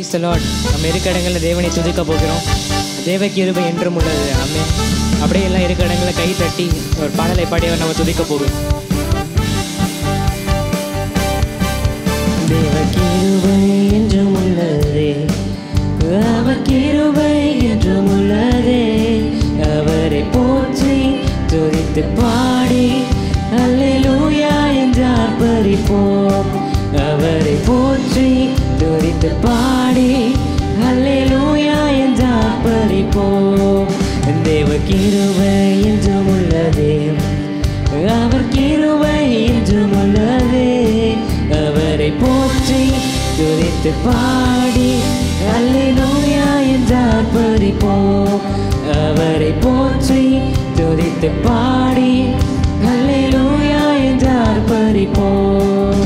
price Lord நம்ம இருக்க இடங்களில் தேவனை துதிக்க போகிறோம் தேவ கிருபை என்றும் உள்ளது ஆமே அப்படியே எல்லாம் இருக்க இடங்களில் கை தட்டி ஒரு பாடலை பாடி அவர் நம்ம துதிக்க போகிறோம் தேவ கிருபை என்றும் உள்ளதே அவர் கிருபை என்றும் உள்ளதே அவரை போற்றி துதித்து பாடி அல்லேலூயா என்றார் பறிப்போம் அவரை போற்றி துதித்து பாடி அல்லேலூயா என்றார் பறிப்போம் தேவ கிருபை என்றும் உள்ளதே அவர் கிருபை என்றும் உள்ளதே அவரை போற்றி துதித்து பாடி அல்லேலூயா என்றார் பறிப்போம் அவரை போற்றி துதித்து பாடி அல்லேலூயா என்றார் பறிப்போம்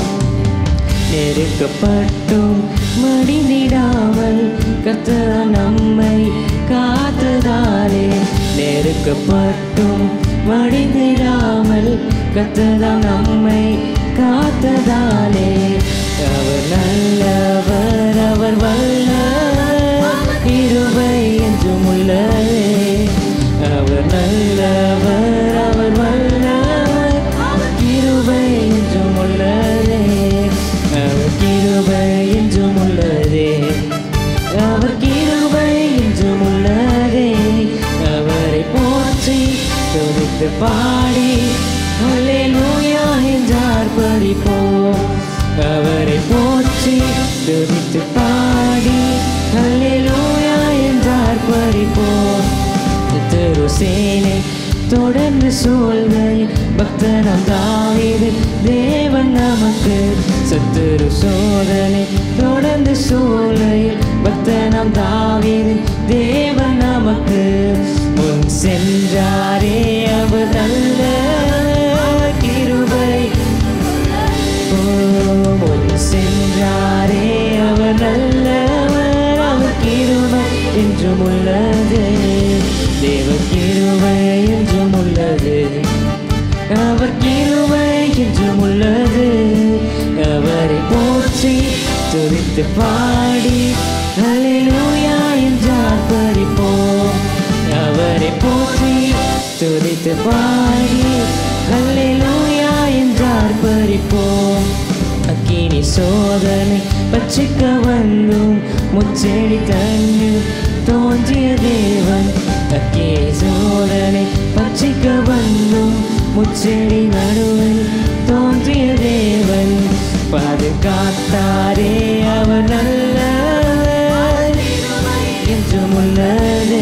நெருக்கப்பட்டும் மடிந்திடாமல் கர்த்தர் நம்மை காத்ததாலே நெருக்கப்பட்டும் மடிந்திடாமல் கர்த்தர் நம்மை காத்ததாலே அவர் நல்லவர் அவர் வல்லவர் இருவை என்றும் உள்ளதே அவர் நல்லவர் அவர் வல்லவர் கிருபை என்றும் உள்ளதே அவர் கிருபை என்றும் உள்ளதே அவர் கிருபை என்றும் உள்ளதே அவரை போற்றி துதித்து பாடி அல்லேலூயா என்றார் பறிப்போம் அவரை போற்றி துதித்து பாடி அல்லேலூயா என்றார் பறிப்போம் திருசேனை தொடர்ந்து சூழ்கை பக்தனம் தாவீது தேவன் நமக்கு சத்துரு சோதனை தொடர்ந்து சூழை பக்தனம் தாவீது தேவன் நமக்கு முன் சென்றாரே அவர் நல்ல கிருபை ஓ, முன் சென்றாரே அவர் நல்லவர் அவர் கிருபை என்றும் உள்ளது தேவ கிருபை என்றும் உள்ளது அவர் கிருபை என்றும் உள்ளது அவரை போற்றி துதித்து பாடி அல்லேலூயா என்றார் பறிப்போம் அவரை போற்றி துதித்து பாடி அல்லேலூயா என்றார் பறிப்போம் அக்கினி சோதனை பச்சிக்க வந்தும் முச்செடி தண்ணீர் தோன்றிய தேவன் அக்கினி சோதனை பச்சிக்க வந்தும் முச்செடி நடுவில் தோன்றிய தேவன் பாதுகாத்தாரே அவர் நல்லவர் என்றும் உள்ளதே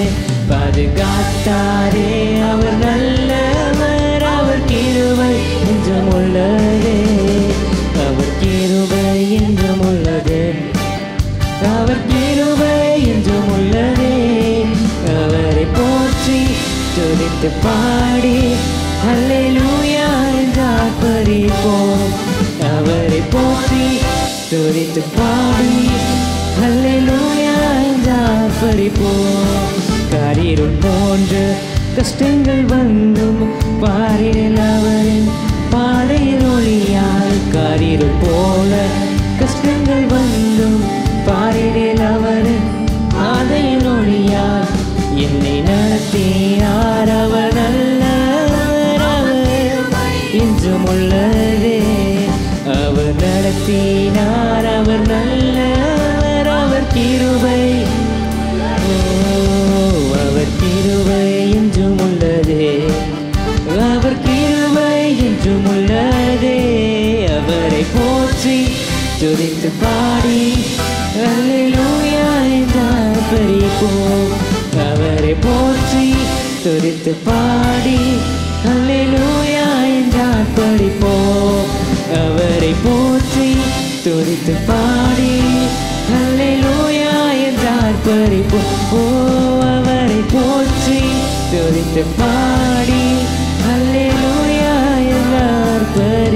பாதுகாத்தாரே அவர் நல்லவர் அவர் கிருபை என்றும் உள்ளதே அவர் கிருபை என்றும் உள்ளது அவர் கிருபை என்றும் உள்ளதே அவரை போற்றி துதித்து பாடி அல்லேலூயா என்றார் பறிப்போம் அவரை போற்றி துதித்து பாடி அல்லேலூயா என்றார் பறிப்போம் காரிருள் போன்ற கஷ்டங்கள் வந்தும் பாரில் அவரின் பாதையில் ஒளியால் காரிருள் போல கஷ்டங்கள் வந்தும் பாரில் அவரின் பாதையில் ஒளியால் என்னை நடத்தியார் அவர் நல்லவர் அவர் என்றும் உள்ளதே அவர் நடத்தினார் அவர் நல்லவர் அவர் கிருபை ஓ, அவர் கிருபை என்றும் உள்ளதே அவர் கிருபை என்றும் உள்ளதே அவரை போற்றி துதித்து பாடி அல்லேலூயா என்றார் பறிப்போம் அவரை போற்றி துதித்து பாடி அல்லேலூயா என்றார் படிப்போம் அவரை போற்றி துதித்து பாடி அல்லேலூயா என்றார் பறிப்போம் ஓ அவரை போற்றி துதித்து பாடி அல்லேலூயா என்றார்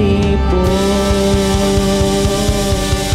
பறிப்போம்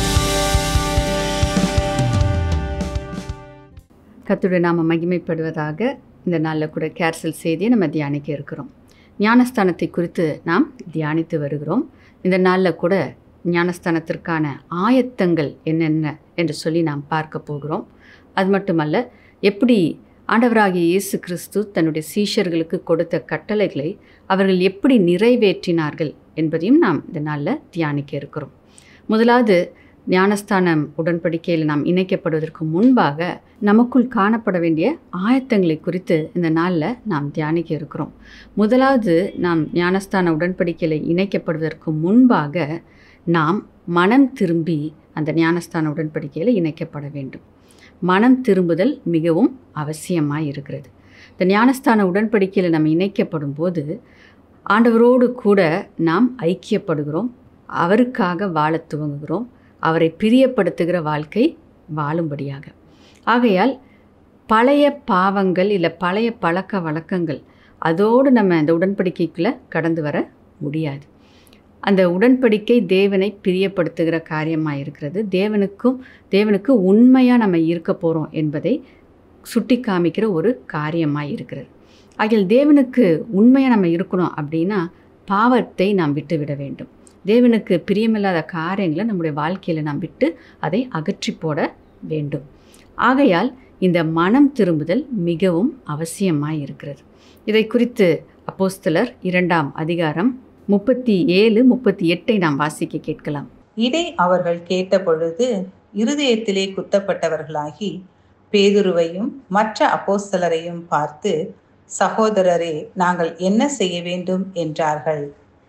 கர்த்தருடைய நாம மகிமைப்படுவதாக இந்த நாளில் கூட கேர்சல் செய்தியை நம்ம தியானிக்க இருக்கிறோம் ஞானஸ்தானத்தை குறித்து நாம் தியானித்து வருகிறோம் இந்த நாளில் கூட ஞானஸ்தானத்திற்கான ஆயத்தங்கள் என்னென்ன என்று சொல்லி நாம் பார்க்க போகிறோம் அது மட்டுமல்ல எப்படி ஆண்டவராகிய இயேசு கிறிஸ்து தன்னுடைய சீஷர்களுக்கு கொடுத்த கட்டளைகளை அவர்கள் எப்படி நிறைவேற்றினார்கள் என்பதையும் நாம் இந்த நாளில் தியானிக்க இருக்கிறோம் முதலாவது ஞானஸ்தானம் உடன்படிக்கையில் நாம் இணைக்கப்படுவதற்கு முன்பாக நமக்குள் காணப்பட வேண்டிய ஆயத்தங்களை குறித்து இந்த நாளில் நாம் தியானிக்க இருக்கிறோம் முதலாவது நாம் ஞானஸ்தான உடன்படிக்கையில் இணைக்கப்படுவதற்கு முன்பாக நாம் மனம் திரும்பி அந்த ஞானஸ்தான உடன்படிக்கையில் இணைக்கப்பட வேண்டும் மனம் திரும்புதல் மிகவும் அவசியமாக இருக்கிறது இந்த ஞானஸ்தான உடன்படிக்கையில் நம்ம இணைக்கப்படும் போது ஆண்டவரோடு கூட நாம் ஐக்கியப்படுகிறோம் அவருக்காக வாழத் துவங்குகிறோம் அவரை பிரியப்படுத்துகிற வாழ்க்கை வாழும்படியாக ஆகையால் பழைய பாவங்கள் இல்லை பழைய பழக்க வழக்கங்கள் அதோடு நம்ம அந்த உடன்படிக்கைக்குள்ளே கடந்து வர முடியாது அந்த உடன்படிக்கை தேவனை பிரியப்படுத்துகிற காரியமாக இருக்கிறது தேவனுக்கும் தேவனுக்கு உண்மையாக நம்ம இருக்க போகிறோம் என்பதை சுட்டி காமிக்கிற ஒரு காரியமாக இருக்கிறது ஆகிய தேவனுக்கு உண்மையாக நம்ம இருக்கணும் அப்படின்னா பாவத்தை நாம் விட்டு விட வேண்டும் தேவனுக்கு பிரியமில்லாத காரியங்களை நம்முடைய வாழ்க்கையில் நாம் விட்டு அதை அகற்றி போட வேண்டும் ஆகையால் இந்த மனம் திரும்புதல் மிகவும் அவசியமாக இருக்கிறது இதை குறித்து அப்போஸ்தலர் இரண்டாம் அதிகாரம் முப்பத்தி ஏழு முப்பத்தி எட்டை நாம் வாசிக்க கேட்கலாம் இதை அவர்கள் கேட்டபொழுது இருதயத்திலே குத்தப்பட்டவர்களாகி பேதுருவையும் மற்ற அப்போஸ்தலரையும் பார்த்து சகோதரரே நாங்கள் என்ன செய்ய வேண்டும் என்றார்கள்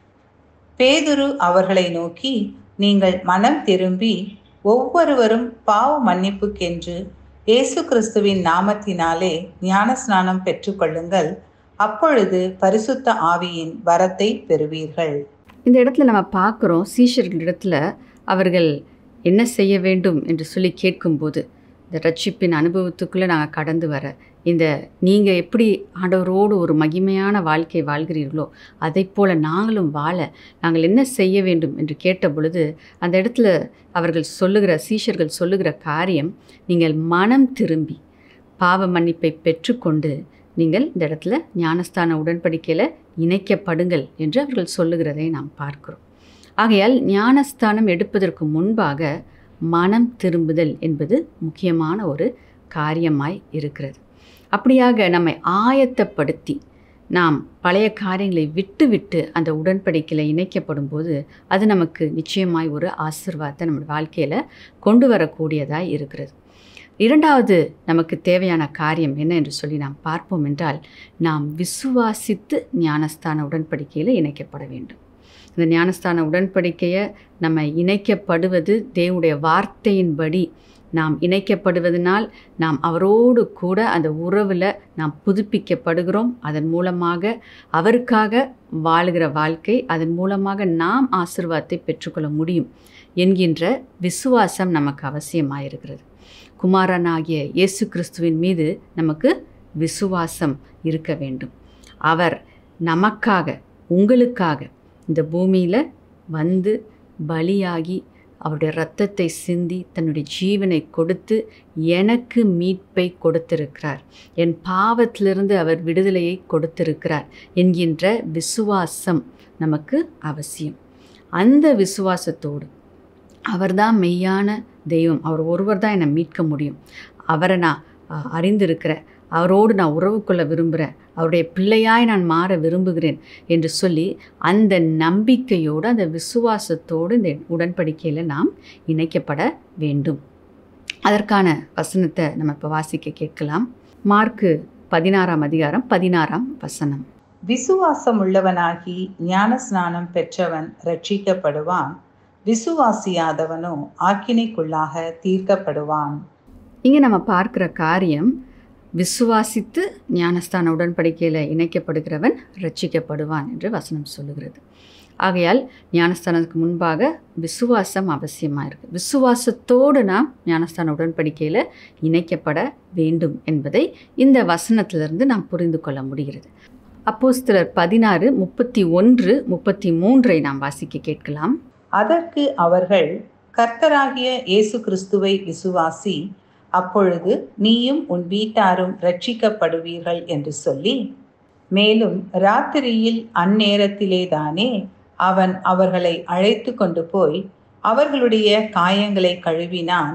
பேதுரு அவர்களை நோக்கி நீங்கள் மனம் திரும்பி ஒவ்வொருவரும் பாவ மன்னிப்புக்கென்று இயேசு கிறிஸ்துவின் நாமத்தினாலே ஞானஸ்நானம் பெற்றுக்கொள்ளுங்கள் அப்பொழுது பரிசுத்த ஆவியின் வரத்தை பெறுவீர்கள் இந்த இடத்துல நம்ம பார்க்குறோம் சீஷர்களிடத்தில் அவர்கள் என்ன செய்ய வேண்டும் என்று சொல்லி கேட்கும்போது இந்த ரட்சிப்பின் அனுபவத்துக்குள்ளே நாங்கள் கடந்து வர இந்த நீங்கள் எப்படி ஆண்டவரோடு ஒரு மகிமையான வாழ்க்கை வாழ்கிறீர்களோ அதை போல் நாங்களும் வாழ நாங்கள் என்ன செய்ய வேண்டும் என்று கேட்ட பொழுது அந்த இடத்துல அவர்கள் சொல்லுகிற சீஷர்கள் சொல்லுகிற காரியம் நீங்கள் மனம் திரும்பி பாவ மன்னிப்பை பெற்றுக்கொண்டு நீங்கள் இந்த இடத்துல ஞானஸ்தான உடன்படிக்கையில் இணைக்கப்படுங்கள் என்று அவர்கள் சொல்லுகிறதை நாம் பார்க்கிறோம் ஆகையால் ஞானஸ்தானம் எடுப்பதற்கு முன்பாக மனம் திரும்புதல் என்பது முக்கியமான ஒரு காரியமாய் இருக்கிறது அப்படியாக நம்மை ஆயத்தப்படுத்தி நாம் பழைய காரியங்களை விட்டு விட்டு அந்த உடன்படிக்கையில் இணைக்கப்படும் போது அது நமக்கு நிச்சயமாய் ஒரு ஆசிர்வாதத்தை நம்ம வாழ்க்கையில் கொண்டு வரக்கூடியதாய் இருக்கிறது இரண்டாவது நமக்கு தேவையான காரியம் என்ன என்று சொல்லி நாம் பார்ப்போம் என்றால் நாம் விசுவாசித்து ஞானஸ்தான உடன்படிக்கையில் இணைக்கப்பட வேண்டும் இந்த ஞானஸ்தான உடன்படிக்கையை நம்ம இணைக்கப்படுவது தேவனுடைய வார்த்தையின்படி நாம் இணைக்கப்படுவதனால் நாம் அவரோடு கூட அந்த உறவில் நாம் புதுப்பிக்கப்படுகிறோம் அதன் மூலமாக அவருக்காக வாழுகிற வாழ்க்கை அதன் மூலமாக நாம் ஆசிர்வாதத்தை பெற்றுக்கொள்ள முடியும் என்கின்ற விசுவாசம் நமக்கு அவசியமாக இருக்கிறது குமாரனாகிய இயேசு கிறிஸ்துவின் மீது நமக்கு விசுவாசம் இருக்க வேண்டும் அவர் நமக்காக உங்களுக்காக இந்த பூமியில் வந்து பலியாகி அவருடைய இரத்தத்தை சிந்தி தன்னுடைய ஜீவனை கொடுத்து எனக்கு மீட்பை கொடுத்திருக்கிறார் என் பாவத்திலிருந்து அவர் விடுதலையை கொடுத்திருக்கிறார் என்கின்ற விசுவாசம் நமக்கு அவசியம் அந்த விசுவாசத்தோடு அவர்தான் மெய்யான தெய்வம் அவர் ஒருவர் தான் என்னை மீட்க முடியும் அவரை நான் அஹ், அறிந்திருக்கிறேன் அவரோடு நான் உறவு கொள்ள விரும்புகிறேன் அவருடைய பிள்ளையாய் நான் மாற விரும்புகிறேன் என்று சொல்லி அந்த நம்பிக்கையோடு அந்த விசுவாசத்தோடு இந்த உடன்படிக்கையில் நாம் இணைக்கப்பட வேண்டும் அதற்கான வசனத்தை நம்ம இப்போ வாசிக்க கேட்கலாம் மார்க்கு பதினாறாம் அதிகாரம் பதினாறாம் வசனம் விசுவாசம் உள்ளவனாகி ஞானஸ்நானம் பெற்றவன் ரட்சிக்கப்படுவான் விசுவாசியாதவனோ ஆக்கினைக்குள்ளாக தீர்க்கப்படுவான் இங்கே நம்ம பார்க்குற காரியம் விசுவாசித்து ஞானஸ்தான உடன்படிக்கையில் இணைக்கப்படுகிறவன் ரட்சிக்கப்படுவான் என்று வசனம் சொல்லுகிறது ஆகையால் ஞானஸ்தானத்துக்கு முன்பாக விசுவாசம் அவசியமாக இருக்குது விசுவாசத்தோடு நாம் ஞானஸ்தான உடன்படிக்கையில் இணைக்கப்பட வேண்டும் என்பதை இந்த வசனத்திலிருந்து நாம் புரிந்து கொள்ள முடிகிறது அப்போஸ்தலர் பதினாறு முப்பத்தி ஒன்று முப்பத்தி மூன்றை நாம் வாசிக்க கேட்கலாம் அதற்கு அவர்கள் கர்த்தராகிய இயேசு கிறிஸ்துவை விசுவாசி அப்பொழுது நீயும் உன் வீட்டாரும் ரட்சிக்கப்படுவீர்கள் என்று சொல்லி மேலும் ராத்திரியில் அந்நேரத்திலேதானே அவன் அவர்களை அழைத்து கொண்டு போய் அவர்களுடைய காயங்களை கழுவினான்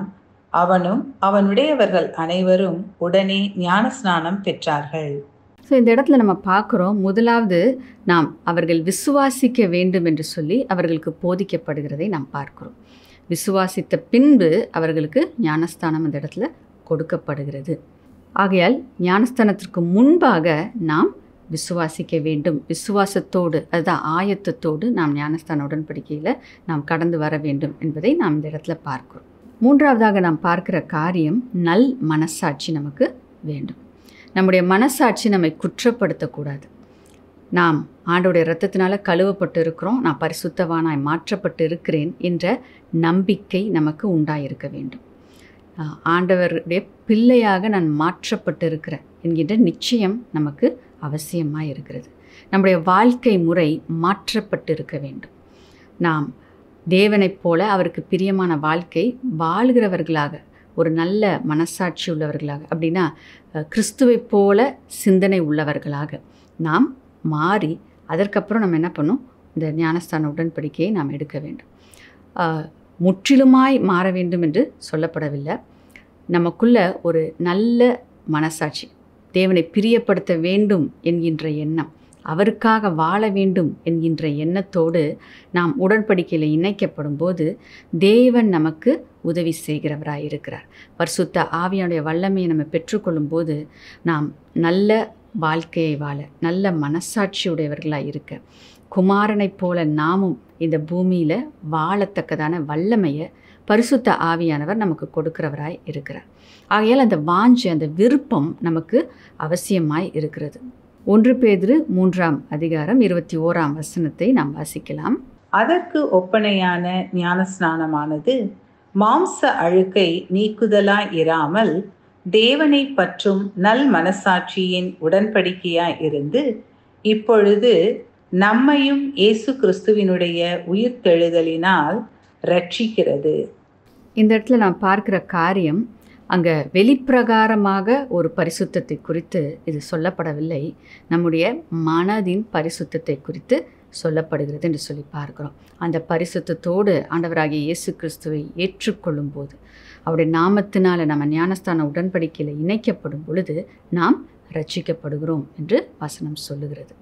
அவனும் அவனுடையவர்கள் அனைவரும் உடனே ஞானஸ்நானம் பெற்றார்கள் ஸோ இந்த இடத்துல நம்ம பார்க்குறோம் முதலாவது நாம் அவர்கள் விசுவாசிக்க வேண்டும் என்று சொல்லி அவர்களுக்கு போதிக்கப்படுகிறதை நாம் பார்க்கிறோம் விசுவாசித்த பின்பு அவர்களுக்கு ஞானஸ்தானம் அந்த இடத்துல கொடுக்கப்படுகிறது ஆகையால் ஞானஸ்தானத்திற்கு முன்பாக நாம் விசுவாசிக்க வேண்டும் விசுவாசத்தோடு அதுதான் ஆயத்தத்தோடு நாம் ஞானஸ்தான உடன்படிக்கையில் நாம் கடந்து வர வேண்டும் என்பதை நாம் இந்த இடத்துல பார்க்கிறோம் மூன்றாவதாக நாம் பார்க்கிற காரியம் நல் மனசாட்சி நமக்கு வேண்டும் நம்முடைய மனசாட்சி நம்மை குற்றப்படுத்தக்கூடாது நாம் ஆண்டோடைய இரத்தத்தினால கழுவப்பட்டு இருக்கிறோம் நான் பரிசுத்தவானாய் மாற்றப்பட்டு இருக்கிறேன் என்ற நம்பிக்கை நமக்கு உண்டாயிருக்க வேண்டும் ஆஹ் ஆண்டவருடைய பிள்ளையாக நான் மாற்றப்பட்டு இருக்கிறேன் என்கின்ற நிச்சயம் நமக்கு அவசியமாக இருக்கிறது நம்முடைய வாழ்க்கை முறை மாற்றப்பட்டு இருக்க வேண்டும் நாம் தேவனைப் போல அவருக்கு பிரியமான வாழ்க்கை வாழ்கிறவர்களாக ஒரு நல்ல மனசாட்சி உள்ளவர்களாக அப்படின்னா அஹ், கிறிஸ்துவைப் போல சிந்தனை உள்ளவர்களாக நாம் மாறி அதற்கப்புறம் நம்ம என்ன பண்ணணும் இந்த ஞானஸ்தான உடன்படிக்கையை நாம் எடுக்க வேண்டும் ஆஹ், முற்றிலுமாய் மாற வேண்டும் என்று சொல்லப்படவில்லை நமக்குள்ள ஒரு நல்ல மனசாட்சி தேவனை பிரியப்படுத்த வேண்டும் என்கின்ற எண்ணம் அவருக்காக வாழ வேண்டும் என்கின்ற எண்ணத்தோடு நாம் உடன்படிக்கையில் இணைக்கப்படும் போது தேவன் நமக்கு உதவி செய்கிறவராய் இருக்கிறார் பரிசுத்த ஆவியானுடைய வல்லமையை நம்ம பெற்றுக்கொள்ளும் போது நாம் நல்ல வாழ்க்கையை வாழ நல்ல மனசாட்சியுடையவர்களாக இருக்க குமாரனைப் போல நாமும் இந்த பூமியில் வாழத்தக்கதான வல்லமையை பரிசுத்த ஆவியானவர் நமக்கு கொடுக்கிறவராய் இருக்கிறார் ஆகையால் அந்த வாஞ்சை அந்த விருப்பம் நமக்கு அவசியமாய் இருக்கிறது ஒன்று பேதிரு மூன்றாம் அதிகாரம் இருபத்தி ஓராம் வசனத்தை நாம் வாசிக்கலாம் அதற்கு ஒப்பனையான ஞானஸ்நானமானது மாம்ச அழுக்கை நீக்குதலாய் இராமல் தேவனை பற்றும் நல் மனசாட்சியின் உடன்படிக்கையாய் இருந்து இப்பொழுது நம்மையும் இயேசு கிறிஸ்துவினுடைய உயிர்த்தெழுதலினால் ரட்சிக்கிறது இந்த இடத்துல நாம் பார்க்கிற காரியம் அங்கே வெளிப்பிரகாரமாக ஒரு பரிசுத்தத்தை குறித்து இது சொல்லப்படவில்லை நம்முடைய மனதின் பரிசுத்தத்தை குறித்து சொல்லப்படுகிறது என்று சொல்லி பார்க்கிறோம் அந்த பரிசுத்தத்தோடு ஆண்டவராகிய இயேசு கிறிஸ்துவை ஏற்றுக்கொள்ளும் போது அவருடைய நாமத்தினால நம்ம ஞானஸ்தான உடன்படிக்கையில் இணைக்கப்படும் பொழுது நாம் ரட்சிக்கப்படுகிறோம் என்று வசனம் சொல்லுகிறது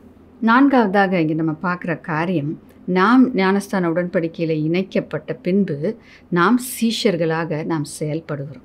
நான்காவதாக இங்கே நம்ம பார்க்குற காரியம் நாம் ஞானஸ்தான உடன்படிக்கையில் இணைக்கப்பட்ட பின்பு நாம் சீஷர்களாக நாம் செயல்படுகிறோம்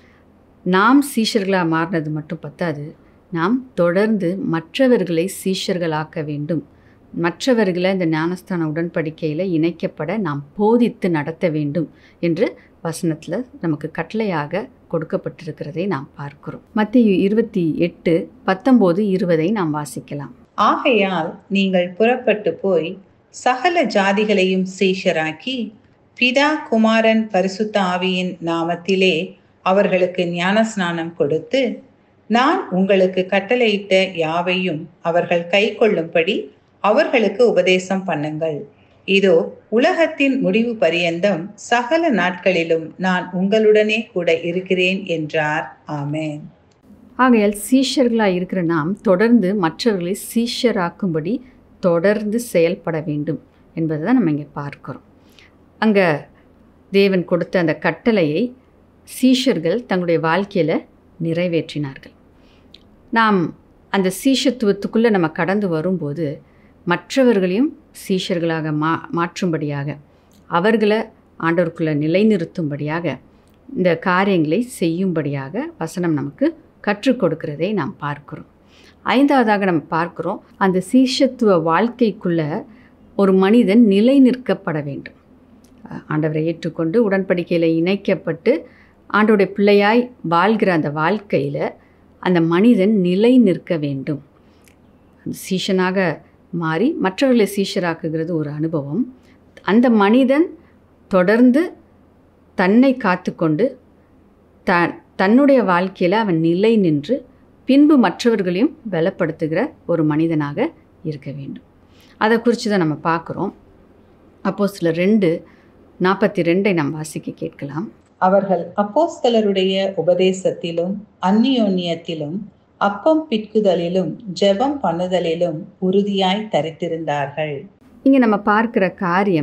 நாம் சீஷர்களாக மாறினது மட்டும் பத்தாது நாம் தொடர்ந்து மற்றவர்களை சீஷர்களாக்க வேண்டும் மற்றவர்களை இந்த ஞானஸ்தான உடன்படிக்கையில் இணைக்கப்பட நாம் போதித்து நடத்த வேண்டும் என்று வசனத்தில் நமக்கு கட்டளையாக கொடுக்கப்பட்டிருக்கிறதை நாம் பார்க்கிறோம் மத்திய இருபத்தி எட்டு பத்தொம்போது இருபதை நாம் வாசிக்கலாம் ஆகையால் நீங்கள் புறப்பட்டு போய் சகல ஜாதிகளையும் சீஷராக்கி பிதா குமாரன் பரிசுத்த ஆவியின் நாமத்திலே அவர்களுக்கு ஞானஸ்நானம் கொடுத்து நான் உங்களுக்கு கட்டளையிட்ட யாவையும் அவர்கள் கைக்கொள்ளும்படி அவர்களுக்கு உபதேசம் பண்ணுங்கள் இதோ உலகத்தின் முடிவு பரியந்தம் சகல நாட்களிலும் நான் உங்களுடனே கூட இருக்கிறேன் என்றார் ஆமென் ஆகையால் சீஷர்களாக இருக்கிற நாம் தொடர்ந்து மற்றவர்களை சீஷராக்கும்படி தொடர்ந்து செயல்பட வேண்டும் என்பதை தான் நம்ம இங்கே பார்க்கிறோம் அங்கே தேவன் கொடுத்த அந்த கட்டளையை சீஷர்கள் தங்களுடைய வாழ்க்கையில் நிறைவேற்றினார்கள் நாம் அந்த சீஷத்துவத்துக்குள்ளே நம்ம கடந்து வரும்போது மற்றவர்களையும் சீஷர்களாக மா மாற்றும்படியாக அவர்களை ஆண்டவருக்குள்ளே நிலைநிறுத்தும்படியாக இந்த காரியங்களை செய்யும்படியாக வசனம் நமக்கு கற்றுக் கொடுக்கிறதை நாம் பார்க்கிறோம் ஐந்தாவதாக நம்ம பார்க்கிறோம் அந்த சீஷத்துவ வாழ்க்கைக்குள்ள ஒரு மனிதன் நிலை நிற்கப்பட வேண்டும் அஹ் ஆண்டவரை ஏற்றுக்கொண்டு உடன்படிக்கையில் இணைக்கப்பட்டு ஆண்டோடைய பிள்ளையாய் வாழ்கிற அந்த வாழ்க்கையில் அந்த மனிதன் நிலை நிற்க வேண்டும் அந்த சீஷனாக மாறி மற்றவர்களை சீஷராக்குகிறது ஒரு அனுபவம் அந்த மனிதன் தொடர்ந்து தன்னை காத்துக்கொண்டு த தன்னுடைய வாழ்க்கையில் அவன் நிலை நின்று பின்பு மற்றவர்களையும் பலப்படுத்துகிற ஒரு மனிதனாக இருக்க வேண்டும் அதை குறித்து தான் நம்ம பார்க்குறோம் அப்போ சில ரெண்டு நாற்பத்தி ரெண்டை நாம் வாசிக்க கேட்கலாம் அவர்கள் அப்போஸ்தலருடைய உபதேசத்திலும் அந்நியோன்யத்திலும் அப்பம் பிட்குதலிலும் ஜெபம் பண்ணுதலிலும் உறுதியாய் தரித்திருந்தார்கள் இங்கே நம்ம பார்க்கிற காரியம்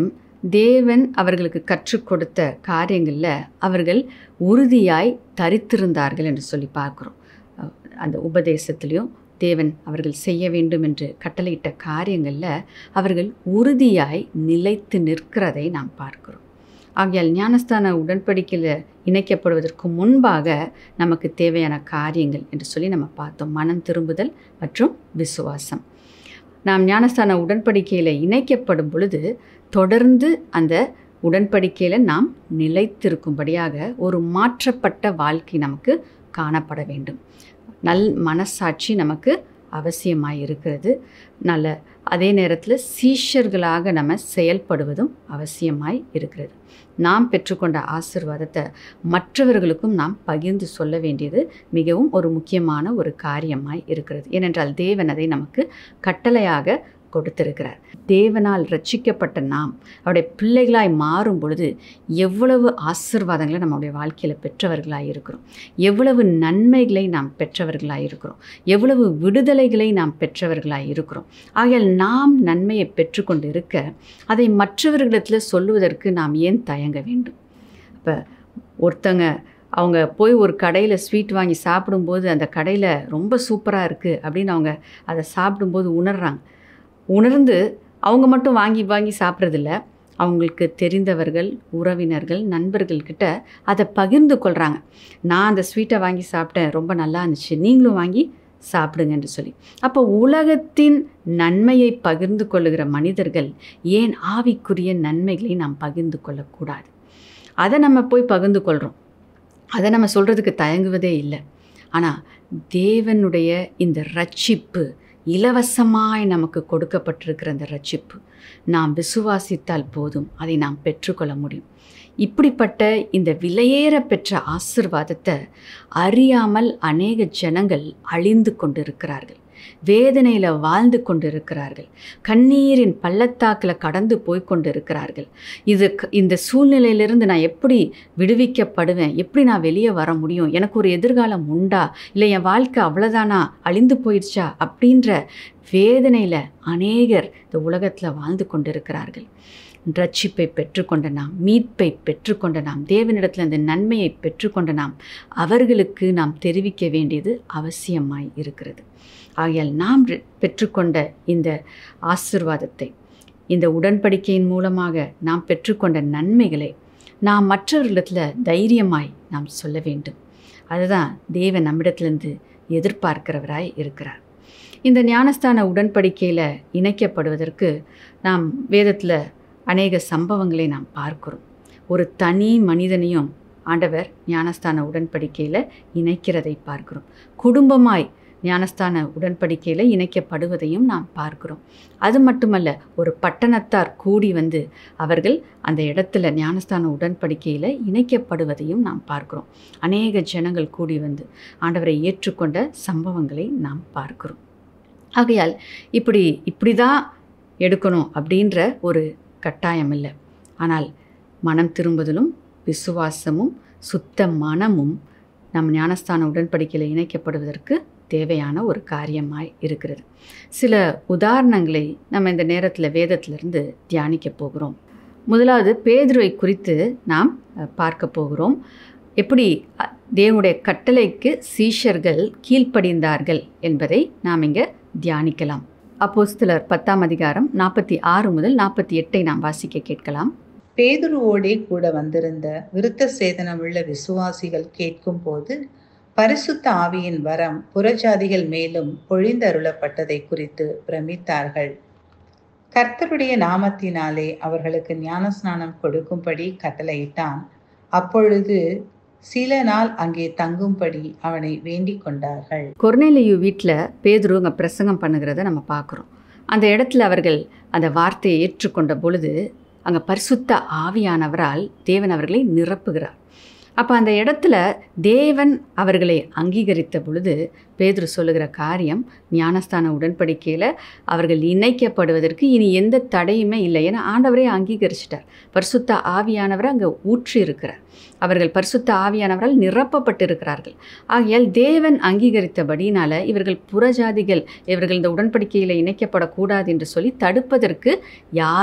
தேவன் அவர்களுக்கு கற்றுக் கொடுத்த காரியங்களில் அவர்கள் உறுதியாய் தரித்திருந்தார்கள் என்று சொல்லி பார்க்குறோம் அஹ் அந்த உபதேசத்திலையும் தேவன் அவர்கள் செய்ய வேண்டும் என்று கட்டளையிட்ட காரியங்களில் அவர்கள் உறுதியாய் நிலைத்து நிற்கிறதை நாம் பார்க்கிறோம் ஆகையால் ஞானஸ்தான உடன்படிக்கையில் இணைக்கப்படுவதற்கு முன்பாக நமக்கு தேவையான காரியங்கள் என்று சொல்லி நம்ம பார்த்தோம் மனம் திரும்புதல் மற்றும் விசுவாசம் நாம் ஞானஸ்தான உடன்படிக்கையில் இணைக்கப்படும் பொழுது தொடர்ந்து அந்த உடன்படிக்கையில் நாம் நிலைத்திருக்கும்படியாக ஒரு மாற்றப்பட்ட வாழ்க்கை நமக்கு காணப்பட வேண்டும் நல் மனசாட்சி நமக்கு அவசியமாய் இருக்கிறது நல்ல அதே நேரத்தில் சீஷர்களாக நம்ம செயல்படுவதும் அவசியமாய் இருக்கிறது நாம் பெற்றுக்கொண்ட ஆசிர்வாதத்தை மற்றவர்களுக்கும் நாம் பகிர்ந்து சொல்ல வேண்டியது மிகவும் ஒரு முக்கியமான ஒரு காரியமாய் இருக்கிறது ஏனென்றால் தேவன் அதை நமக்கு கட்டளையாக கொடுத்திருக்கிறார் தேவனால் ரட்சிக்கப்பட்ட நாம் அவருடைய பிள்ளைகளாய் மாறும் பொழுது எவ்வளவு ஆசிர்வாதங்களை நம்முடைய வாழ்க்கையில் பெற்றவர்களாய் இருக்கிறோம் எவ்வளவு நன்மைகளை நாம் பெற்றவர்களாய் இருக்கிறோம் எவ்வளவு விடுதலைகளை நாம் பெற்றவர்களாய் இருக்கிறோம் ஆகையால் நாம் நன்மையை பெற்றுக்கொண்டு இருக்க அதை மற்றவர்களிடத்தில் சொல்லுவதற்கு நாம் ஏன் தயங்க வேண்டும் இப்போ ஒருத்தங்க அவங்க போய் ஒரு கடையில் ஸ்வீட் வாங்கி சாப்பிடும்போது அந்த கடையில் ரொம்ப சூப்பராக இருக்குது அப்படின்னு அவங்க அதை சாப்பிடும்போது உணர்றாங்க உணர்ந்து அவங்க மட்டும் வாங்கி வாங்கி சாப்பிட்றதில்ல அவங்களுக்கு தெரிந்தவர்கள் உறவினர்கள் நண்பர்கள்கிட்ட அதை பகிர்ந்து கொள்கிறாங்க நான் அந்த ஸ்வீட்டை வாங்கி சாப்பிட்டேன் ரொம்ப நல்லா இருந்துச்சு நீங்களும் வாங்கி சாப்பிடுங்கன்னு சொல்லி அப்போ உலகத்தின் நன்மையை பகிர்ந்து கொள்ளுகிற மனிதர்கள் ஏன் ஆவிக்குரிய நன்மைகளை நாம் பகிர்ந்து கொள்ளக்கூடாது அதை நம்ம போய் பகிர்ந்து கொள்கிறோம் அதை நம்ம சொல்கிறதுக்கு தயங்குவதே இல்லை ஆனால் தேவனுடைய இந்த ரட்சிப்பு இலவசமாய் நமக்கு கொடுக்கப்பட்டிருக்கிற அந்த ரட்சிப்பு நாம் விசுவாசித்தால் போதும் அதை நாம் பெற்றுக்கொள்ள முடியும் இப்படிப்பட்ட இந்த விலையேற பெற்ற ஆசிர்வாதத்தை அறியாமல் அநேக ஜனங்கள் அழிந்து கொண்டிருக்கிறார்கள் வேதனையில் வாழ்ந்து கொண்டிருக்கிறார்கள் கண்ணீரின் பள்ளத்தாக்கில் கடந்து போய் கொண்டிருக்கிறார்கள் இது இந்த சூழ்நிலையிலிருந்து நான் எப்படி விடுவிக்கப்படுவேன் எப்படி நான் வெளியே வர முடியும் எனக்கு ஒரு எதிர்காலம் உண்டா இல்லை என் வாழ்க்கை அவ்வளோதானா அழிந்து போயிடுச்சா அப்படின்ற வேதனையில் அநேகர் இந்த உலகத்தில் வாழ்ந்து கொண்டிருக்கிறார்கள் ரட்சிப்பை பெற்றுக்கொண்ட நாம் மீட்பை பெற்றுக்கொண்ட நாம் தேவனிடத்தில் அந்த நன்மையை பெற்றுக்கொண்ட நாம் அவர்களுக்கு நாம் தெரிவிக்க வேண்டியது அவசியமாய் இருக்கிறது ஆகையால் நாம் பெற்றுக்கொண்ட இந்த ஆசிர்வாதத்தை இந்த உடன்படிக்கையின் மூலமாக நாம் பெற்றுக்கொண்ட நன்மைகளை நாம் மற்றவர்களிடத்தில் தைரியமாய் நாம் சொல்ல வேண்டும் அதுதான் தேவன் நம்மிடத்திலிருந்து எதிர்பார்க்கிறவராய் இருக்கிறார் இந்த ஞானஸ்தான உடன்படிக்கையில் இணைக்கப்படுவதற்கு நாம் வேதத்தில் அநேக சம்பவங்களை நாம் பார்க்கிறோம் ஒரு தனி மனிதனையும் ஆண்டவர் ஞானஸ்தான உடன்படிக்கையில் இணைக்கிறதை பார்க்கிறோம் குடும்பமாய் ஞானஸ்தான உடன்படிக்கையில் இணைக்கப்படுவதையும் நாம் பார்க்கிறோம் அது மட்டுமல்ல ஒரு பட்டணத்தார் கூடி வந்து அவர்கள் அந்த இடத்துல ஞானஸ்தான உடன்படிக்கையில் இணைக்கப்படுவதையும் நாம் பார்க்கிறோம் அநேக ஜனங்கள் கூடி வந்து ஆண்டவரை ஏற்றுக்கொண்ட சம்பவங்களை நாம் பார்க்கிறோம் ஆகையால் இப்படி இப்படி தான் எடுக்கணும் அப்படின்ற ஒரு கட்டாயம் இல்லை ஆனால் மனம் திரும்புதலும் விசுவாசமும் சுத்த மனமும் நம் ஞானஸ்தான உடன்படிக்கையில் இணைக்கப்படுவதற்கு தேவையான ஒரு காரியமாய் இருக்கிறது சில உதாரணங்களை நம்ம இந்த நேரத்தில் வேதத்திலிருந்து தியானிக்க போகிறோம் முதலாவது பேதுருவை குறித்து நாம் பார்க்க போகிறோம் எப்படி தேவனுடைய கட்டளைக்கு சீஷர்கள் கீழ்ப்படிந்தார்கள் என்பதை நாம் இங்கே தியானிக்கலாம் அப்போஸ்தலர் பத்தாம் அதிகாரம் நாற்பத்தி ஆறு முதல் நாற்பத்தி எட்டை நாம் வாசிக்க கேட்கலாம் பேதுருவோடே கூட வந்திருந்த விருத்த சேதனமுள்ள விசுவாசிகள் கேட்கும் போது பரிசுத்த ஆவியின் வரம் புறஜாதிகள் மேலும் பொழிந்தருளப்பட்டதை குறித்து பிரமித்தார்கள் கர்த்தருடைய நாமத்தினாலே அவர்களுக்கு ஞானஸ்நானம் கொடுக்கும்படி கட்டளையிட்டான் அப்பொழுது சில நாள் அங்கே தங்கும்படி அவனை வேண்டிக் கொண்டார்கள் கொர்னேலியு வீட்டில் பேதுரு அங்கே பிரசங்கம் பண்ணுகிறத நம்ம பார்க்குறோம் அந்த இடத்துல அவர்கள் அந்த வார்த்தையை ஏற்றுக்கொண்ட பொழுது அங்கே பரிசுத்த ஆவியானவரால் தேவன் அவர்களை நிரப்புகிறார் அப்போ அந்த இடத்துல தேவன் அவர்களை அங்கீகரித்த பொழுது பேதுரு சொல்லுகிற காரியம் ஞானஸ்தான உடன்படிக்கையில் அவர்கள் இணைக்கப்படுவதற்கு இனி எந்த தடையுமே இல்லை ஏன்னா ஆண்டவரே அங்கீகரிச்சிட்டார் பரிசுத்த ஆவியானவரை அங்கே ஊற்றி இருக்கிறார் அவர்கள் பரிசுத்த ஆவியானவரால் நிரப்பப்பட்டிருக்கிறார்கள் ஆகையால் தேவன் அங்கீகரித்தபடினால இவர்கள் புறஜாதிகள் இவர்கள் இந்த உடன்படிக்கையில் இணைக்கப்படக்கூடாது என்று சொல்லி தடுப்பதற்கு யாரும்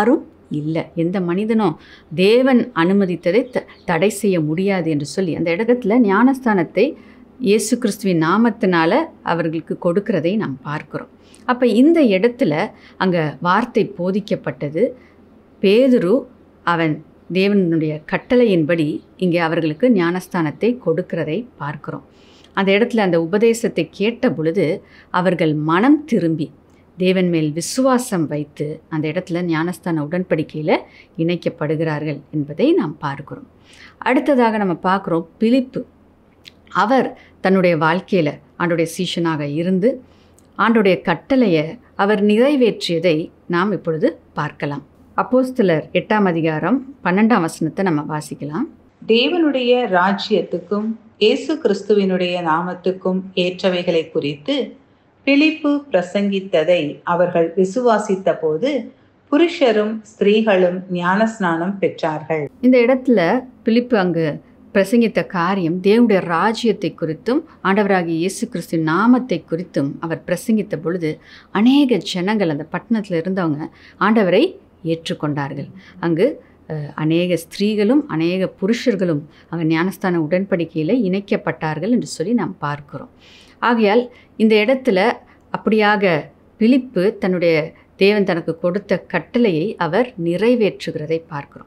இல்லை எந்த மனிதனும் தேவன் அனுமதித்ததை த தடை செய்ய முடியாது என்று சொல்லி அந்த இடத்துல ஞானஸ்தானத்தை இயேசு கிறிஸ்துவின் நாமத்தினால அவர்களுக்கு கொடுக்கிறதை நாம் பார்க்கிறோம் அப்போ இந்த இடத்துல அங்கே வார்த்தை போதிக்கப்பட்டது பேதுரு அவன் தேவனுடைய கட்டளையின்படி இங்கே அவர்களுக்கு ஞானஸ்தானத்தை கொடுக்கிறதை பார்க்கிறோம் அந்த இடத்துல அந்த உபதேசத்தை கேட்ட பொழுது அவர்கள் மனம் திரும்பி தேவன் மேல் விசுவாசம் வைத்து அந்த இடத்துல ஞானஸ்தான உடன்படிக்கையில் இணைக்கப்படுகிறார்கள் என்பதை நாம் பார்க்கிறோம் அடுத்ததாக நம்ம பார்க்குறோம் பிலிப்பு அவர் தன்னுடைய வாழ்க்கையில் ஆண்டுடைய சீஷனாக இருந்து ஆண்டுடைய கட்டளையை அவர் நிறைவேற்றியதை நாம் இப்பொழுது பார்க்கலாம் அப்போஸ்தலர் எட்டாம் அதிகாரம் பன்னெண்டாம் வசனத்தை நம்ம வாசிக்கலாம் தேவனுடைய ராஜ்யத்துக்கும் இயேசு கிறிஸ்துவினுடைய நாமத்துக்கும் ஏற்றவைகளை குறித்து பிலிப்பு பிரசங்கித்ததை அவர்கள் விசுவாசித்த போது புருஷரும் ஸ்திரீகளும் ஞானஸ்நானம் பெற்றார்கள் இந்த இடத்துல பிலிப்பு அங்கு பிரசங்கித்த காரியம் தேவனுடைய ராஜ்யத்தை குறித்தும் ஆண்டவராகிய இயேசு கிறிஸ்து நாமத்தை குறித்தும் அவர் பிரசங்கித்த பொழுது அநேக ஜனங்கள் அந்த பட்டணத்தில் இருந்தவங்க ஆண்டவரை ஏற்றுக்கொண்டார்கள் அங்கு அஹ், அநேக ஸ்திரீகளும் அநேக புருஷர்களும் அங்கே ஞானஸ்தான உடன்படிக்கையில் இணைக்கப்பட்டார்கள் என்று சொல்லி நாம் பார்க்கிறோம் ஆகையால் இந்த இடத்துல அப்படியாக பிலிப்பு தன்னுடைய தேவன் தனக்கு கொடுத்த கட்டளையை அவர் நிறைவேற்றுகிறதை பார்க்கிறோம்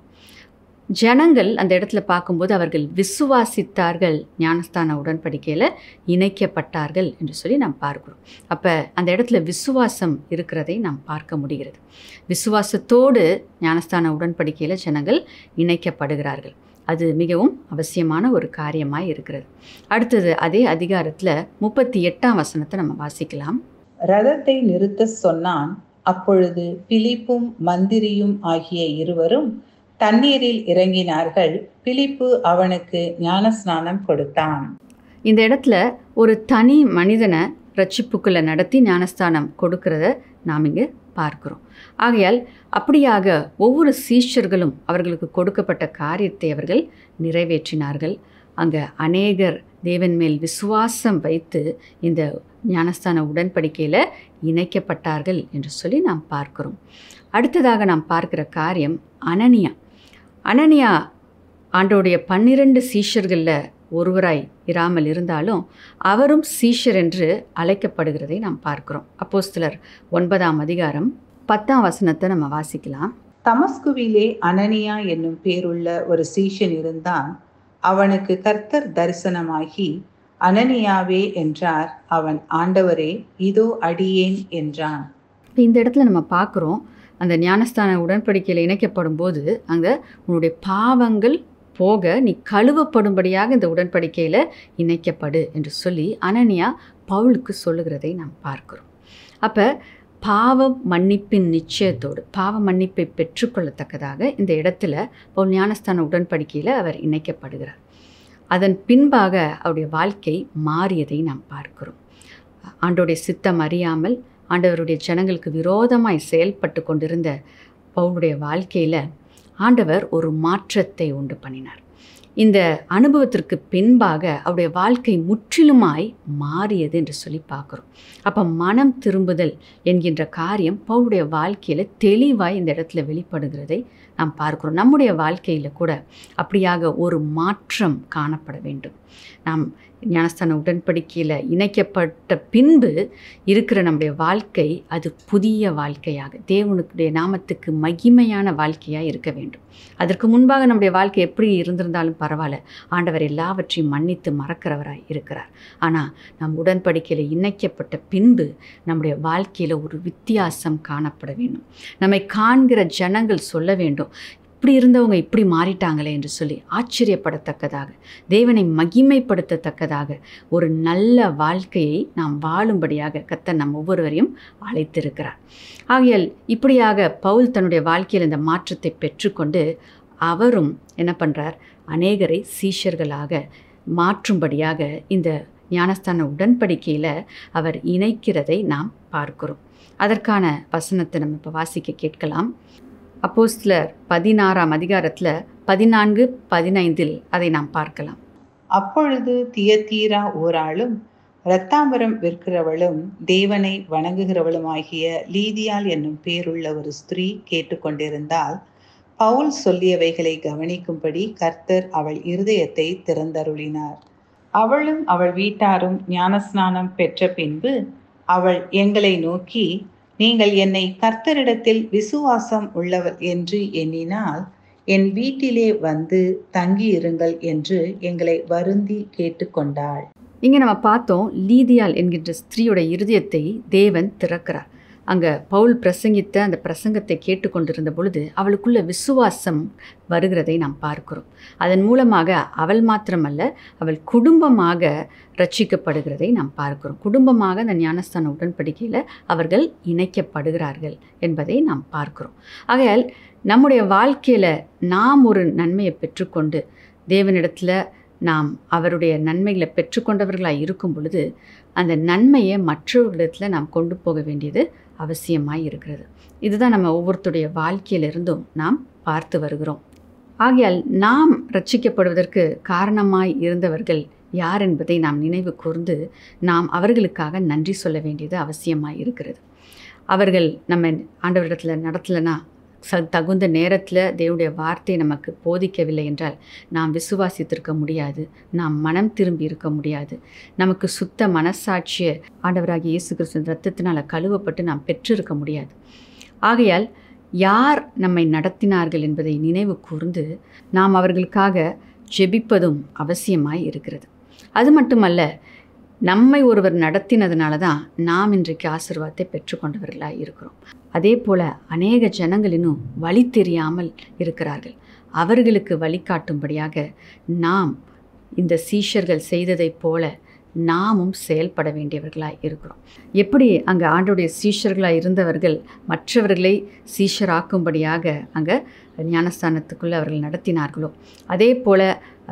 ஜனங்கள் அந்த இடத்துல பார்க்கும்போது அவர்கள் விசுவாசித்தார்கள் ஞானஸ்தான உடன்படிக்கையில் இணைக்கப்பட்டார்கள் என்று சொல்லி நாம் பார்க்கிறோம் அப்போ அந்த இடத்துல விசுவாசம் இருக்கிறதை நாம் பார்க்க முடிகிறது விசுவாசத்தோடு ஞானஸ்தான உடன்படிக்கையில் ஜனங்கள் இணைக்கப்படுகிறார்கள் அது மிகவும் அவசியமான ஒரு காரியமாய் இருக்கிறது அடுத்தது அதே அதிகாரத்தில் முப்பத்தி எட்டாம் வசனத்தை நம்ம வாசிக்கலாம் ரதத்தை நிறுத்த சொன்னான் அப்பொழுது பிலிப்பும் மந்திரியும் ஆகிய இருவரும் தண்ணீரில் இறங்கினார்கள் பிலிப்பு அவனுக்கு ஞானஸ்நானம் கொடுத்தான் இந்த இடத்துல ஒரு தனி மனிதனை ரட்சிப்புக்குள்ளே நடத்தி ஞானஸ்தானம் கொடுக்கிறத நாம் இங்கே பார்க்கிறோம் ஆகையால் அப்படியாக ஒவ்வொரு சீஷர்களும் அவர்களுக்கு கொடுக்கப்பட்ட காரியத்தை அவர்கள் நிறைவேற்றினார்கள் அங்கே அநேகர் தேவன் மேல் விசுவாசம் வைத்து இந்த ஞானஸ்தான உடன்படிக்கையில் இணைக்கப்பட்டார்கள் என்று சொல்லி நாம் பார்க்கிறோம் அடுத்ததாக நாம் பார்க்கிற காரியம் அனனியா அனனியா ஆண்டோடைய பன்னிரண்டு சீஷர்களில் ஒருவராய் இராமல் இருந்தாலும் அவரும் சீஷர் என்று அழைக்கப்படுகிறதை நாம் பார்க்கிறோம் அப்போஸ்தலர் ஒன்பதாம் அதிகாரம் பத்தாம் வசனத்தை நம்ம வாசிக்கலாம் தமஸ்குவிலே அனனியா என்னும் பேருள்ள ஒரு சீஷன் இருந்தான் அவனுக்கு கர்த்தர் தரிசனமாகி அனனியாவே என்றார் அவன் ஆண்டவரே இதோ அடியேன் என்றான் இப்போ இந்த இடத்துல நம்ம பார்க்குறோம் அந்த ஞானஸ்தான உடன்படிக்கையில் இணைக்கப்படும் போது அங்கே உன்னுடைய பாவங்கள் போக நீ கழுவப்படும்படியாக இந்த உடன்படிக்கையில் இணைக்கப்படு என்று சொல்லி அனனியா பவுலுக்கு சொல்லுகிறதை நாம் பார்க்கிறோம் அப்போ பாவ மன்னிப்பின் நிச்சயத்தோடு பாவ மன்னிப்பை பெற்றுக்கொள்ளத்தக்கதாக இந்த இடத்துல பவுல் ஞானஸ்தான உடன்படிக்கையில் அவர் இணைக்கப்படுகிறார் அதன் பின்பாக அவருடைய வாழ்க்கை மாறியதை நாம் பார்க்கிறோம் ஆண்டோடைய சித்தம் அறியாமல் ஆண்டவருடைய ஜனங்களுக்கு விரோதமாய் செயல்பட்டு கொண்டிருந்த பவுலுடைய வாழ்க்கையில் ஆண்டவர் ஒரு மாற்றத்தை உண்டு பண்ணினார் இந்த அனுபவத்திற்கு பின்பாக அவருடைய வாழ்க்கை முற்றிலுமாய் மாறியது என்று சொல்லி பார்க்குறோம் அப்போ மனம் திரும்புதல் என்கின்ற காரியம் பவுலுடைய வாழ்க்கையில் தெளிவாய் இந்த இடத்துல வெளிப்படுகிறதை நாம் பார்க்கிறோம் நம்முடைய வாழ்க்கையில் கூட அப்படியாக ஒரு மாற்றம் காணப்பட வேண்டும் நாம் ஞானஸ்தான உடன்படிக்கையில் இணைக்கப்பட்ட பின்பு இருக்கிற நம்முடைய வாழ்க்கை அது புதிய வாழ்க்கையாக தேவனுடைய நாமத்துக்கு மகிமையான வாழ்க்கையாக இருக்க வேண்டும் அதற்கு முன்பாக நம்முடைய வாழ்க்கை எப்படி இருந்திருந்தாலும் பரவாயில்ல ஆண்டவர் எல்லாவற்றையும் மன்னித்து மறக்கிறவராய் இருக்கிறார் ஆனால் நம் உடன்படிக்கையில் இணைக்கப்பட்ட பின்பு நம்முடைய வாழ்க்கையில் ஒரு வித்தியாசம் காணப்பட வேண்டும் நம்மை காண்கிற ஜனங்கள் சொல்ல வேண்டும் இப்படி இருந்தவங்க இப்படி மாறிட்டாங்களே என்று சொல்லி ஆச்சரியப்படத்தக்கதாக தேவனை மகிமைப்படுத்தத்தக்கதாக ஒரு நல்ல வாழ்க்கையை நாம் வாழும்படியாக கர்த்தர் நம் ஒவ்வொருவரையும் அழைத்திருக்கிறார் ஆகையால் இப்படியாக பவுல் தன்னுடைய வாழ்க்கையில் இந்த மாற்றத்தை பெற்றுக்கொண்டு அவரும் என்ன பண்ணுறார் அநேகரை சீஷர்களாக மாற்றும்படியாக இந்த ஞானஸ்தான உடன்படிக்கையில் அவர் இணைக்கிறதை நாம் பார்க்கிறோம் அதற்கான வசனத்தை நம்ம இப்போ வாசிக்க கேட்கலாம் அப்போஸ்தலர் பதினாறாம் அதிகாரத்தில் பதினான்கு பதினைந்தில் அதை நாம் பார்க்கலாம் அப்பொழுது தியத்தீரா ஊராளும் இரத்தாம்பரம் விற்கிறவளும் தேவனை வணங்குகிறவளுமாகிய லீதியாள் என்னும் பேருள்ள ஒரு ஸ்திரீ கேட்டுக்கொண்டிருந்தால் பவுல் சொல்லியவைகளை கவனிக்கும்படி கர்த்தர் அவள் இருதயத்தை திறந்தருளினார் அவளும் அவள் வீட்டாரும் ஞானஸ்நானம் பெற்ற பின்பு அவள் எங்களை நோக்கி நீங்கள் என்னை கர்த்தரிடத்தில் விசுவாசம் உள்ளவர் என்று எண்ணினால் என் வீட்டிலே வந்து தங்கியிருங்கள் என்று எங்களை வருந்தி கேட்டுக்கொண்டாள் இங்கே நம்ம பார்த்தோம் லீதியால் என்கின்ற ஸ்திரீயோட இருதயத்தை தேவன் திறக்கிறார் அங்கே பவுல் பிரசங்கித்த அந்த பிரசங்கத்தை கேட்டுக்கொண்டிருந்த பொழுது அவளுக்குள்ள விசுவாசம் வருகிறதை நாம் பார்க்கிறோம் அதன் மூலமாக அவள் மாத்திரமல்ல அவள் குடும்பமாக ரட்சிக்கப்படுகிறதை நாம் பார்க்கிறோம் குடும்பமாக அந்த ஞானஸ்தான உடன்படிக்கையில் அவர்கள் இணைக்கப்படுகிறார்கள் என்பதை நாம் பார்க்கிறோம் ஆகையால் நம்முடைய வாழ்க்கையில் நாம் ஒரு நன்மையை பெற்றுக்கொண்டு தேவனிடத்தில் நாம் அவருடைய நன்மைகளை பெற்றுக்கொண்டவர்களாக இருக்கும் பொழுது அந்த நன்மையை மற்றவர்களிடத்தில் நாம் கொண்டு போக வேண்டியது அவசியமாய் இருக்கிறது இதுதான் நம்ம ஒவ்வொருத்தருடைய வாழ்க்கையிலிருந்தும் நாம் பார்த்து வருகிறோம் ஆகையால் நாம் ரட்சிக்கப்படுவதற்கு காரணமாய் இருந்தவர்கள் யார் என்பதை நாம் நினைவு கூர்ந்து நாம் அவர்களுக்காக நன்றி சொல்ல வேண்டியது அவசியமாய் இருக்கிறது அவர்கள் நம்ம ஆண்டவரிடத்தில் நடத்தலைன்னா ச தகுந்த நேரத்தில் தேவனுடைய வார்த்தை நமக்கு போதிக்கவில்லை என்றால் நாம் விசுவாசித்திருக்க முடியாது நாம் மனம் திரும்பி இருக்க முடியாது நமக்கு சுத்த மனசாட்சியை ஆண்டவராகிய இயேசு கிறிஸ்து ரத்தத்தினால் கழுவப்பட்டு நாம் பெற்றிருக்க முடியாது ஆகையால் யார் நம்மை நடத்தினார்கள் என்பதை நினைவு கூர்ந்து நாம் அவர்களுக்காக ஜெபிப்பதும் அவசியமாய் இருக்கிறது அது மட்டுமல்ல நம்மை ஒருவர் நடத்தினதுனால தான் நாம் இன்றைக்கு ஆசீர்வாதத்தை பெற்றுக்கொண்டவர்களாக இருக்கிறோம் அதே போல் அநேக ஜனங்கள் இன்னும் வழி தெரியாமல் இருக்கிறார்கள் அவர்களுக்கு வழிகாட்டும்படியாக நாம் இந்த சீஷர்கள் செய்ததைப் போல நாமும் செயல்பட வேண்டியவர்களாக இருக்கிறோம் எப்படி அங்கே ஆண்டோடைய சீஷர்களாக இருந்தவர்கள் மற்றவர்களை சீஷராக்கும்படியாக அங்கே ஞானஸ்தானத்துக்குள்ளே அவர்கள் நடத்தினார்களோ அதே போல்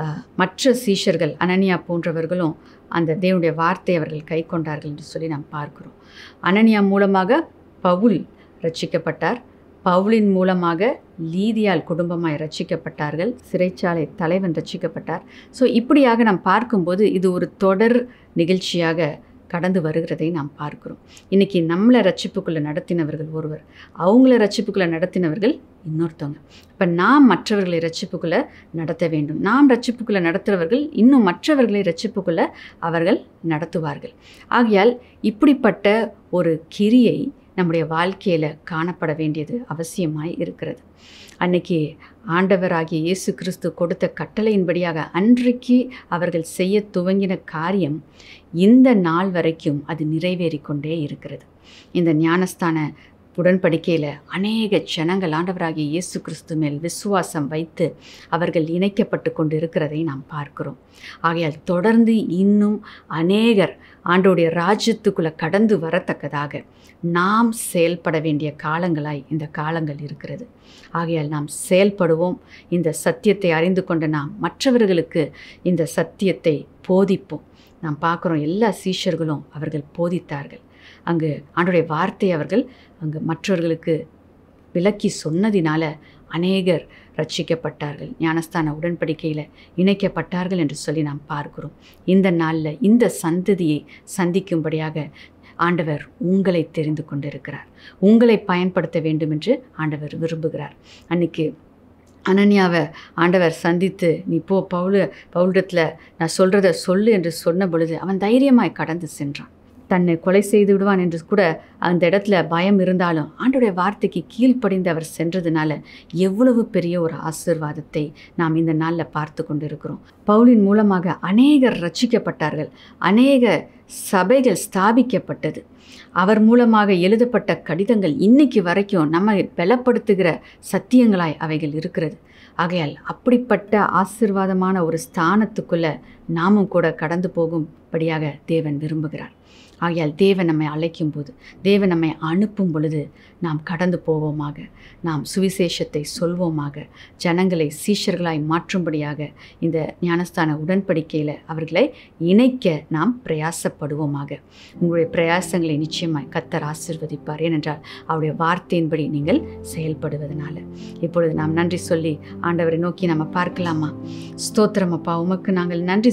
மற்ற சீஷர்கள் அனனியா போன்றவர்களும் அந்த தேவனுடைய வார்த்தை அவர்கள் கை கொண்டார்கள் என்று சொல்லி நாம் பார்க்கிறோம் அனனியா மூலமாக பவுல் ரட்சிக்கப்பட்டார் பவுலின் மூலமாக லீதியால் குடும்பமாய் ரட்சிக்கப்பட்டார்கள் சிறைச்சாலை தலைவன் ரட்சிக்கப்பட்டார் ஸோ இப்படியாக நாம் பார்க்கும்போது இது ஒரு தொடர் நிகழ்ச்சியாக கடந்து வருகிறதை நாம் பார்க்கிறோம் இன்றைக்கி நம்மளை ரட்சிப்புக்குள்ளே நடத்தினவர்கள் ஒருவர் அவங்கள ரட்சிப்புக்குள்ளே நடத்தினவர்கள் இன்னொருத்தவங்க இப்போ நாம் மற்றவர்களை ரட்சிப்புக்குள்ளே நடத்த வேண்டும் நாம் ரட்சிப்புக்குள்ளே நடத்துகிறவர்கள் இன்னும் மற்றவர்களை ரட்சிப்புக்குள்ளே அவர்கள் நடத்துவார்கள் ஆகையால் இப்படிப்பட்ட ஒரு கிரியை நம்முடைய வாழ்க்கையில் காணப்பட வேண்டியது அவசியமாய் இருக்கிறது அன்னைக்கு ஆண்டவராகிய இயேசு கிறிஸ்து கொடுத்த கட்டளையின்படியாக அன்றைக்கு அவர்கள் செய்ய துவங்கின காரியம் இந்த நாள் வரைக்கும் அது நிறைவேறி கொண்டே இருக்கிறது இந்த ஞானஸ்தான உடன்படிக்கையில் அநேக ஜனங்கள் ஆண்டவராகிய இயேசு கிறிஸ்து மேல் விசுவாசம் வைத்து அவர்கள் இணைக்கப்பட்டு கொண்டு இருக்கிறதை நாம் பார்க்கிறோம் ஆகையால் தொடர்ந்து இன்னும் அநேகர் ஆண்டோடைய ராஜ்யத்துக்குள்ளே கடந்து வரத்தக்கதாக நாம் செயல்பட வேண்டிய காலங்களாய் இந்த காலங்கள் இருக்கிறது ஆகையால் நாம் செயல்படுவோம் இந்த சத்தியத்தை அறிந்து கொண்ட நாம் மற்றவர்களுக்கு இந்த சத்தியத்தை போதிப்போம் நாம் பார்க்குறோம் எல்லா சீஷர்களும் அவர்கள் போதித்தார்கள் அங்கு ஆண்டுடைய வார்த்தை அவர்கள் அங்கு மற்றவர்களுக்கு விளக்கி சொன்னதினால அநேகர் ரட்சிக்கப்பட்டார்கள் ஞானஸ்தான உடன்படிக்கையில் இணைக்கப்பட்டார்கள் என்று சொல்லி நாம் பார்க்கிறோம் இந்த நாளில் இந்த சந்ததியை சந்திக்கும்படியாக ஆண்டவர் உங்களை தெரிந்து கொண்டிருக்கிறார் உங்களை பயன்படுத்த வேண்டும் என்று ஆண்டவர் விரும்புகிறார் அன்னைக்கு அனன்யாவை ஆண்டவர் சந்தித்து நீ போ பவுல பவுலிடத்தில் நான் சொல்கிறத சொல்லு என்று சொன்ன பொழுது அவன் தைரியமாய் கடந்து சென்றான் தன்னை கொலை செய்து விடுவான் என்று கூட அந்த இடத்துல பயம் இருந்தாலும் ஆண்டுடைய வார்த்தைக்கு கீழ்ப்படிந்து அவர் சென்றதுனால எவ்வளவு பெரிய ஒரு ஆசிர்வாதத்தை நாம் இந்த நாளில் பார்த்து கொண்டிருக்கிறோம் பவுலின் மூலமாக அநேகர் ரட்சிக்கப்பட்டார்கள் அநேக சபைகள் ஸ்தாபிக்கப்பட்டது அவர் மூலமாக எழுதப்பட்ட கடிதங்கள் இன்னைக்கு வரைக்கும் நம்ம பலப்படுத்துகிற சத்தியங்களாய் அவைகள் இருக்கிறது ஆகையால் அப்படிப்பட்ட ஆசிர்வாதமான ஒரு ஸ்தானத்துக்குள்ளே நாமும் கூட கடந்து போகும்படியாக தேவன் விரும்புகிறார் ஆகையால் தேவன் நம்மை அழைக்கும் போது தேவன் நம்மை அனுப்பும் பொழுது நாம் கடந்து போவோமாக நாம் சுவிசேஷத்தை சொல்வோமாக ஜனங்களை சீஷர்களாய் மாற்றும்படியாக இந்த ஞானஸ்தான உடன்படிக்கையில் அவர்களை இணைக்க நாம் பிரயாசப்படுவோமாக உங்களுடைய பிரயாசங்களை நிச்சயமாய் கத்தர் ஆசிர்வதிப்பார் ஏனென்றால் அவருடைய வார்த்தையின்படி நீங்கள் செயல்படுவதனால இப்பொழுது நாம் நன்றி சொல்லி ஆண்டவரை நோக்கி நம்ம பார்க்கலாமா ஸ்தோத்திரம் அப்பா உமக்கு நாங்கள் நன்றி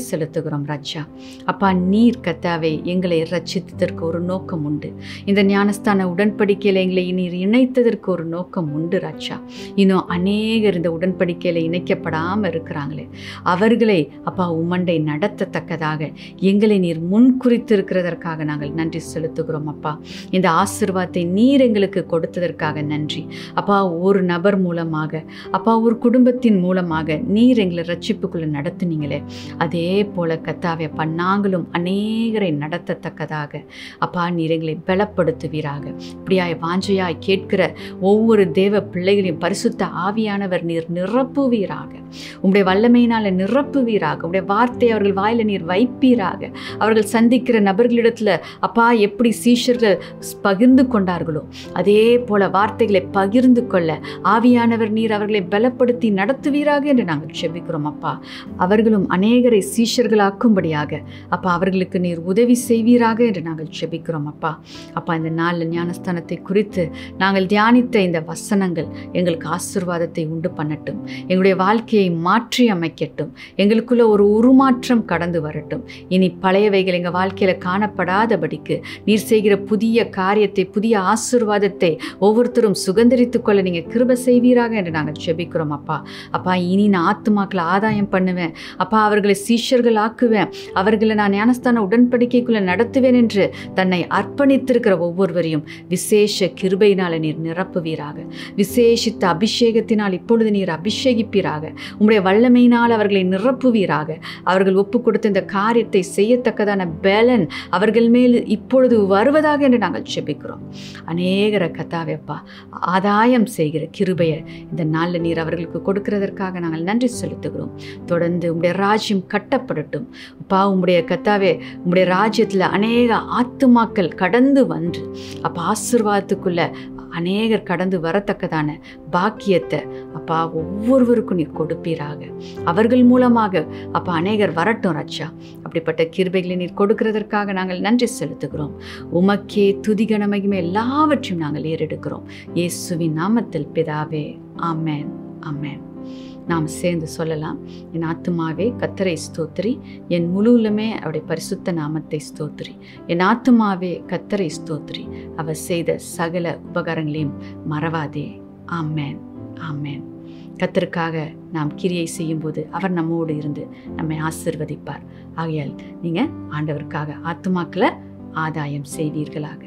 செலுத்துகிறோம் ராஜா அப்பா நீர் கத்தாவே எங்களை ரட்சித்ததற்கு ஒரு நோக்கம் உண்டு இந்த ஞானஸ்தான உடன்படிக்கையில் எங்களை நீர் இணைத்ததற்கு ஒரு நோக்கம் உண்டு ராஜா இன்னும் அநேகர் இந்த உடன்படிக்கையில் இணைக்கப்படாமல் இருக்கிறாங்களே அவர்களை அப்பா உமண்டை நடத்தத்தக்கதாக எங்களை நீர் முன் குறித்திருக்கிறதற்காக நாங்கள் நன்றி செலுத்துகிறோம் அப்பா இந்த ஆசிர்வாதத்தை நீர் எங்களுக்கு கொடுத்ததற்காக நன்றி அப்பா ஒரு நபர் மூலமாக அப்பா ஒரு குடும்பத்தின் மூலமாக நீர் எங்களை ரட்சிப்புக்குள்ள நடத்துனீங்களே அதே போல கத்தாவே அப்பா நாங்களும் அநேகரை நடத்தத்தக்கதாக அப்பா நீர் எங்களை பலப்படுத்துவீராக இப்படியாய் வாஞ்சையாய் கேட்கிற ஒவ்வொரு தேவ பிள்ளைகளையும் பரிசுத்த ஆவியானவர் நீர் நிரப்புவீராக உம்முடைய வல்லமையினால நிரப்புவீராக உம்முடைய வார்த்தை அவர்கள் வாயில நீர் வைப்பீராக அவர்கள் சந்திக்கிற நபர்களிடத்துல அப்பா எப்படி சீஷர்கள் பகிர்ந்து கொண்டார்களோ அதே போல வார்த்தைகளை பகிர்ந்து கொள்ள ஆவியானவர் நீர் அவர்களை பலப்படுத்தி நடத்துவீராக என்று நாங்கள் செபிக்கிறோம் அப்பா அவர்களும் அநேகரை சீஷர்களாக்கும்படியாக அப்பா அவர்களுக்கு நீர் உதவி செய்வீராக என்று நாங்கள் செபிக்கிறோம் அப்பா அப்பா இந்த நாளில் ஞானஸ்தானத்தை குறித்து நாங்கள் தியானித்த இந்த வசனங்கள் எங்களுக்கு ஆசிர்வாதத்தை உண்டு பண்ணட்டும் எங்களுடைய வாழ்க்கையை மாற்றி அமைக்கட்டும் எங்களுக்குள்ள ஒரு உருமாற்றம் கடந்து வரட்டும் இனி பழையவைகள் எங்கள் வாழ்க்கையில் காணப்படாதபடிக்கு நீர் செய்கிற புதிய காரியத்தை புதிய ஆசிர்வாதத்தை ஒவ்வொருத்தரும் சுதந்திரித்துக் கொள்ள நீங்கள் கிருப செய்வீராக என்று நாங்கள் செபிக்கிறோம் அப்பா அப்பா இனி நான் ஆத்துமாக்களை ஆதாயம் பண்ணுவேன் அப்பா அவர்களை சீஷர்கள் ஆக்குவேன் அவர்களை நான் ஞானஸ்தான உடன்படிக்கைக்குள்ள நடத்துவேன் என்று தன்னை அர்ப்பணித்திருக்கிற ஒவ்வொருவரையும் விசேஷ கிருபையினால நீர் நிரப்புவீராக விசேஷித்த அபிஷேகத்தினால் இப்பொழுது நீர் அபிஷேகிப்பீராக உம்முடைய வல்லமையினால் அவர்களை நிரப்புவீராக அவர்கள் ஒப்பு கொடுத்த இந்த காரியத்தை செய்யத்தக்கதான பேலன் அவர்கள் மேல் இப்பொழுது வருவதாக என்று நாங்கள் செபிக்கிறோம் அநேகர கத்தாவேப்பா ஆதாயம் செய்கிற கிருபையை இந்த நாளில் நீர் அவர்களுக்கு கொடுக்கிறதற்காக நாங்கள் நன்றி செலுத்துகிறோம் தொடர்ந்து உம்முடைய ராஜ்யம் கட்டப்படட்டும் அப்பா உம்முடைய கத்தாவே உம்முடைய ராஜ்யத்தில் அநேக ஆத்துமாக்கள் கடந்து வந்து அப்போ ஆசிர்வாதத்துக்குள்ள அநேகர் கடந்து வரத்தக்கதான பாக்கியத்தை அப்பா ஒவ்வொருவருக்கும் நீர் கொடுப்பீராக அவர்கள் மூலமாக அப்பா அநேகர் வரட்டும் ரச்சா அப்படிப்பட்ட கிருபைகளை நீர் கொடுக்கிறதற்காக நாங்கள் நன்றி செலுத்துகிறோம் உமக்கே துதிகன மகிமை எல்லாவற்றையும் நாங்கள் ஏறெடுக்கிறோம் இயேசுவின் நாமத்தில் பிதாவே ஆமென் ஆமென் நாம் சேர்ந்து சொல்லலாம் என் ஆத்துமாவே கத்தரை ஸ்தோத்திரி என் முழுவலுமே அவருடைய பரிசுத்த நாமத்தை ஸ்தோத்திரி என் ஆத்துமாவே கத்தரை ஸ்தோத்திரி அவர் செய்த சகல உபகாரங்களையும் மறவாதே ஆமேன் ஆமேன் கத்தருக்காக நாம் கிரியை செய்யும்போது அவர் நம்மோடு இருந்து நம்மை ஆசிர்வதிப்பார் ஆகையால் நீங்கள் ஆண்டவருக்காக ஆத்துமாக்களை ஆதாயம் செய்வீர்களாக